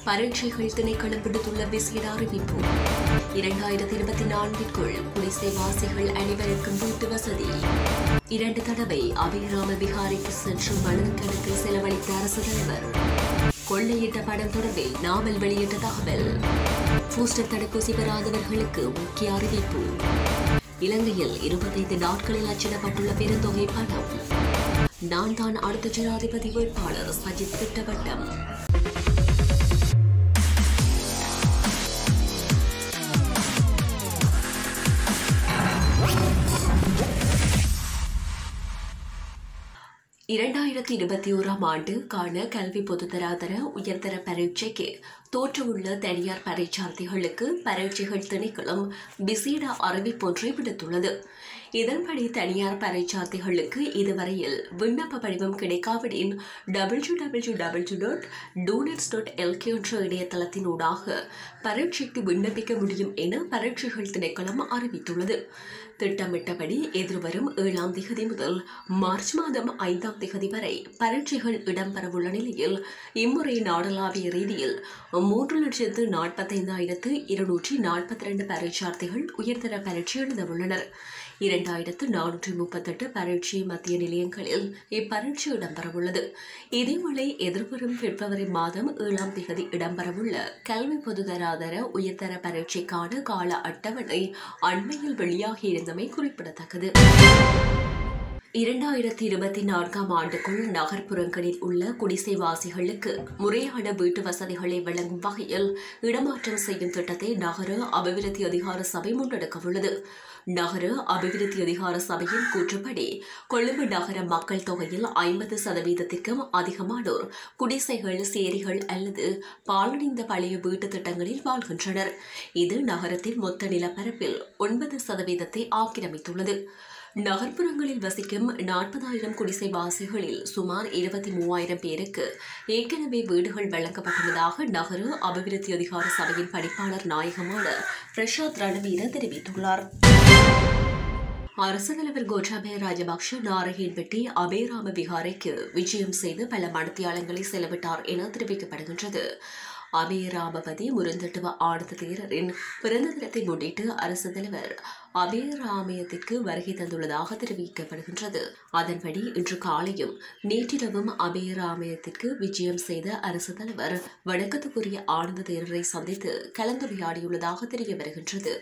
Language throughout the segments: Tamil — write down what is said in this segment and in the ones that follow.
பரீட்சைகள் திணைக்களம் விடுத்துள்ள விசேட அறிவிப்பு இரண்டாயிரத்தி இருபத்தி நான்கிற்குள் குடிசைவாசிகள் அனைவருக்கும் வீட்டு வசதி இரண்டு தடவை அபிராம விகாரிக்கு சென்று மனது கணக்கில் செலவழித்த அரசு தலைவர் கொள்ளையிட்ட படம் தொடர்பில் நாவல் வெளியிட்ட தகவல் பூஸ்டர் தடுப்பூசி பெறாதவர்களுக்கு முக்கிய அறிவிப்பு இலங்கையில் இருபத்தைந்து நாட்களில் அச்சிடப்பட்டுள்ள பெருந்தொகை பணம் நான் தான் அடுத்த ஜனாதிபதி வேட்பாளர் சஜித் திட்டவட்டம் இரண்டாயிரத்தி இருபத்தி ஓராம் ஆண்டுக்கான கல்வி பொதுத்தராதர உயர்தர பரீட்சைக்கு தோற்றவுள்ள தனியார் பரீட்சார்த்திகளுக்கு பரீட்சைகள் திணைக்களம் விசேட அறிவிப்பொன்றை விடுத்துள்ளது இதன்படி தனியார் பரீட்சார்த்திகளுக்கு இதுவரையில் விண்ணப்ப படிவம் கிடைக்காவிடின் W W W dot doenets dot LK என்ற இணையதளத்தினூடாக பரீட்சைக்கு விண்ணப்பிக்க முடியும் என பரீட்சைகள் திணைக்களம் அறிவித்துள்ளது திட்டமிட்டபடி எதிர்வரும் ஏழாம் திகதி முதல் மார்ச் மாதம் ஐந்தாம் திகதி வரை பரீட்சைகள் இடம்பெறவுள்ள நிலையில் இம்முறை நாடளாவிய ரீதியில் மூன்று லட்சத்து நாற்பத்தைந்தாயிரத்து இருநூற்றி நாற்பத்தி ரெண்டு பரீட்சார்த்திகள் உயர்தர பரீட்சை எழுதவுள்ளனர் இரண்டாயிரத்து நானூற்றி முப்பத்தெட்டு பரீட்சை மத்திய நிலையங்களில் இப்பரீட்சை இடம்பெறவுள்ளது இதேவேளை எதிர்வரும் பிப்ரவரி மாதம் ஏழாம் திகதி இடம்பெறவுள்ள கல்வி பொதுதராதர உயர்தர பரீட்சைக்கான கால அட்டவணை அண்மையில் வெளியாகியிருந்தமை குறிப்பிடத்தக்கது இரண்டாயிரத்தி இருபத்தி நான்காம் ஆண்டுக்குள் நகர்ப்புறங்களில் உள்ள குடிசைவாசிகளுக்கு முறையான வீட்டு வசதிகளை வழங்கும் வகையில் இடமாற்றம் செய்யும் திட்டத்தை நகர அபிவிருத்தி அதிகார சபை முன்னெடுக்கவுள்ளது நகர அபிவிருத்தி அதிகார சபையின் கூற்றுப்படி கொழும்பு நகர மக்கள் தொகையில் ஐம்பது சதவீதத்திற்கும் அதிகமானோர் குடிசைகள் சேரிகள் அல்லது பாலடைந்த பழைய வீட்டு திட்டங்களில் வாழ்கின்றனர் இது நகரத்தின் மொத்த நிலப்பரப்பில் ஒன்பது சதவீதத்தை ஆக்கிரமித்துள்ளது நகர்ப்புறங்களில் வசிக்கும் நாற்பதாயிரம் குடிசைவாசிகளில் சுமார் இருபத்தி மூவாயிரம் பேருக்கு ஏற்கனவே வீடுகள் வழங்கப்பட்டுள்ளதாக நகர அபிவிருத்தி அதிகார சபையின் பணிப்பாளர் நாயகமான பிரசாத் ரணவீர தெரிவித்துள்ளார் அரசு தலைவர் கோட்டாபய ராஜபக்ஷ நாரகேன் வெட்டி அபேராம விகாரைக்கு விஜயம் செய்து பல மடத்தியாளங்களை செலவிட்டார் என தெரிவிக்கப்படுகின்றது அபேராமபதி முருந்தட்டுவ ஆனந்த தேரரின் பிறந்த தினத்தை முன்னிட்டு அரசு தலைவர் அபேராமயத்திற்கு வருகை தந்துள்ளதாக தெரிவிக்கப்படுகின்றது அதன்படி இன்று காலையும் நேற்றிரவும் அபேராமயத்திற்கு விஜயம் செய்த அரசு தலைவர் வணக்கத்துக்குரிய ஆனந்த தேரரை சந்தித்து கலந்துரையாடியுள்ளதாக தெரிய வருகின்றது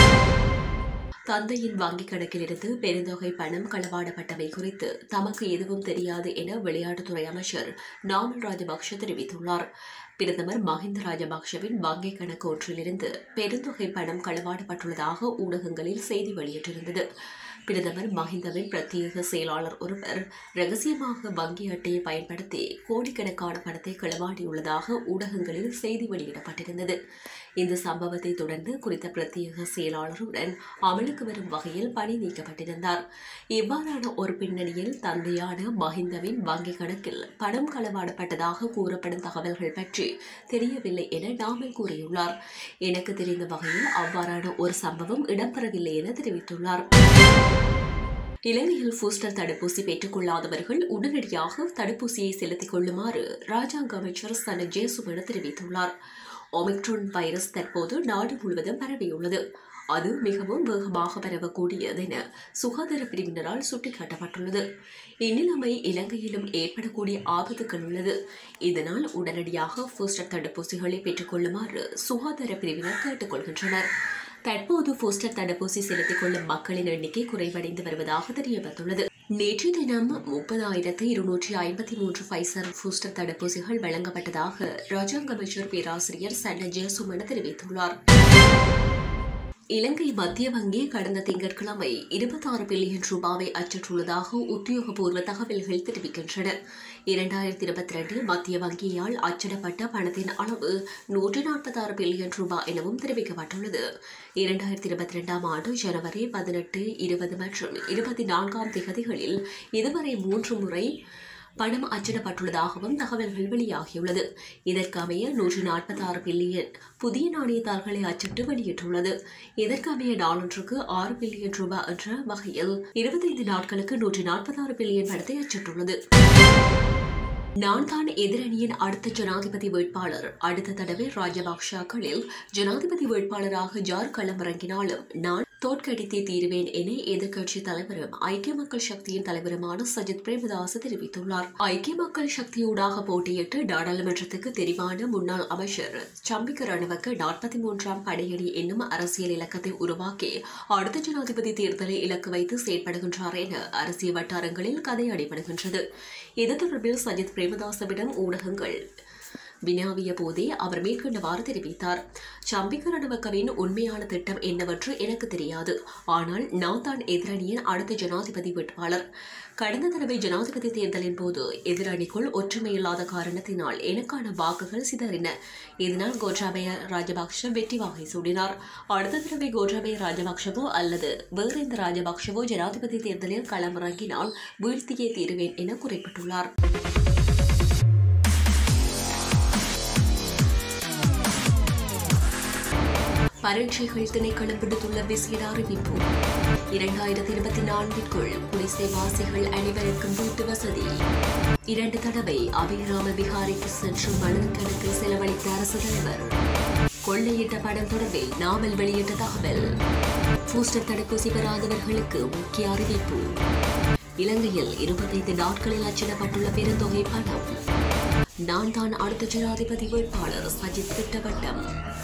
தந்தையின் வங்கிக் கணக்கிலிருந்து பெருந்தொகை பணம் களவாடப்பட்டவை குறித்து தமக்கு எதுவும் தெரியாது என விளையாட்டுத்துறை அமைச்சர் நாமல் ராஜபக்ஷ தெரிவித்துள்ளார் பிரதமர் மஹிந்த ராஜபக்ஷவின் வங்கிக் கணக்கு ஒன்றிலிருந்து பெருந்தொகை பணம் களவாடப்பட்டுள்ளதாக ஊடகங்களில் செய்தி வெளியிட்டிருந்தது பிரதமர் மஹிந்தவின் பிரத்யேக செயலாளர் ஒருவர் ரகசியமாக வங்கி அட்டையை பயன்படுத்தி கோடிக்கணக்கான பணத்தை களவாடியுள்ளதாக ஊடகங்களில் செய்தி வெளியிடப்பட்டிருந்தது இந்த சம்பவத்தை தொடர்ந்து குறித்த பிரத்யேக செயலாளருடன் அமலுக்கு வரும் வகையில் பணி நீக்கப்பட்டிருந்தார் இவ்வாறான ஒரு பின்னணியில் தந்தையான மஹிந்தவின் வங்கிக் கணக்கில் பணம் களவாடப்பட்டதாக கூறப்படும் தகவல்கள் பற்றி தெரியவில்லை என நாமல் கூறியுள்ளார் எனக்கு தெரிந்த வகையில் அவ்வாறான ஒரு சம்பவம் இடம்பெறவில்லை என தெரிவித்துள்ளார் இலங்கையில் பூஸ்டர் தடுப்பூசி பெற்றுக் கொள்ளாதவர்கள் உடனடியாக தடுப்பூசியை செலுத்திக் கொள்ளுமாறு ராஜாங்க அமைச்சர் சன ஜேசுவன தெரிவித்துள்ளார் ஒமிக்ரோன் வைரஸ் தற்போது நாடு முழுவதும் பரவியுள்ளது அது மிகவும் வேகமாக பரவக்கூடியதென சுகாதார பிரிவினரால் சுட்டிக்காட்டப்பட்டுள்ளது இந்நிலைமை இலங்கையிலும் ஏற்படக்கூடிய ஆபத்துக்கள் உள்ளது இதனால் உடனடியாக பூஸ்டர் தடுப்பூசிகளை பெற்றுக்கொள்ளுமாறு சுகாதார பிரிவினர் கேட்டுக்கொள்கின்றனர் தற்போது பூஸ்டர் தடுப்பூசி செலுத்திக் கொள்ளும் மக்களின் எண்ணிக்கை குறைவடைந்து வருவதாக தெரியவந்துள்ளது நேற்று தினம் முப்பதாயிரத்து இருநூற்றி ஐம்பத்தி மூன்று பைசர் பூஸ்டர் தடுப்பூசிகள் வழங்கப்பட்டதாக ராஜாங்க அமைச்சர் பேராசிரியர் சன்ன ஜெயசுமன தெரிவித்துள்ளார் இலங்கை மத்திய வங்கி கடந்த திங்கட்கிழமை இருபத்தாறு பில்லியன் ரூபாவை அச்சிட்டுள்ளதாக உத்தியோகபூர்வ தகவல்கள் தெரிவிக்கின்றன இரண்டாயிரத்தி இருபத்தி ரெண்டில் மத்திய வங்கியால் அச்சிடப்பட்ட பணத்தின் அளவு நூற்றி நாற்பத்தாறு பில்லியன் ரூபாய் எனவும் தெரிவிக்கப்பட்டுள்ளது இரண்டாயிரத்தி இருபத்தி ரெண்டாம் ஆண்டு ஜனவரி பதினெட்டு இருபது மற்றும் இருபத்தி நான்காம் திகதிகளில் இதுவரை மூன்று முறை பணம் அச்சிடப்பட்டுள்ளதாகவும் தகவல்கள் வெளியாகியுள்ளது இதற்கமைய நூற்றி நாற்பத்தாறு பில்லியன் புதிய நாணயத்தாள்களை அச்சிட்டு வெளியிட்டுள்ளது இதற்கமைய நாளொன்றுக்கு ஆறு பில்லியன் ரூபாய் என்ற வகையில் இருபத்தைந்து நாட்களுக்கு நூற்றி நாற்பத்தாறு பில்லியன் பணத்தை அச்சிட்டுள்ளது நான் தான் எதிரணியின் அடுத்த ஜனாதிபதி வேட்பாளர் அடுத்த தடவை ராஜபக்ஷாக்களில் ஜனாதிபதி வேட்பாளராக ஜார் களமிறங்கினாலும் நான் தோற்கடித்தே தீருவேன் என எதிர்க்கட்சி தலைவரும் ஐக்கிய மக்கள் சக்தியின் தலைவருமான சஜித் பிரேமதாஸ் தெரிவித்துள்ளார் ஐக்கிய மக்கள் சக்தியூடாக போட்டியிட்டு நாடாளுமன்றத்துக்கு தெரிவான முன்னாள் அமைச்சர் சம்பிக்க ரணவக்க நாற்பத்தி மூன்றாம் படையணி என்னும் அரசியல் இலக்கத்தை உருவாக்கி அடுத்த ஜனாதிபதி தேர்தலை இலக்கு வைத்து செயற்படுகின்றார் என அரசியல் வட்டாரங்களில் கதை அடிபடுகின்றது இது தொடர்பில் சஜித் பிரேமதாசவிடம் ஊடகங்கள் வினாவிய போதே அவர் மேற்கொண்டவாறு தெரிவித்தார் சம்பிக்க ரணவக்கவின் உண்மையான திட்டம் என்னவென்று எனக்கு தெரியாது ஆனால் நான் தான் எதிரணியின் அடுத்த ஜனாதிபதி வேட்பாளர் கடந்த தடவை ஜனாதிபதி தேர்தலின் போது எதிரணிக்குள் ஒற்றுமையில்லாத காரணத்தினால் எனக்கான வாக்குகள் சிதறின இதனால் கோட்டாபய ராஜபக்ஷ வெற்றி வாகை சூடினார் அடுத்த தடவை கோட்டாபய ராஜபக்ஷவோ அல்லது வேறு எந்த ராஜபக்ஷவோ ஜனாதிபதி தேர்தலில் களமிறங்கினால் வீழ்த்தியே தீருவேன் என குறிப்பிட்டுள்ளார் பரீட்சைகள் திணைக்களம் விடுத்துள்ள விசேட அறிவிப்பு இரண்டாயிரத்தி இருபத்தி நான்கிற்குள் குடிசைவாசிகள் அனைவருக்கும் வீட்டு வசதி இரண்டு தடவை அபிராம விகாரிக்கு சென்று மனக்கணக்கில் செலவழித்த அரசு தலைவர் கொள்ளையிட்ட படம் தொடர்பில் நாவல் வெளியிட்ட தகவல் பூஸ்டர் தடுப்பூசி பெறாதவர்களுக்கு முக்கிய அறிவிப்பு இலங்கையில் இருபத்தைந்து நாட்களில் அச்சிடப்பட்டுள்ள பெருந்தொகை பணம் நான் தான் அடுத்த ஜனாதிபதி வேட்பாளர் சஜித் திட்டவட்டம்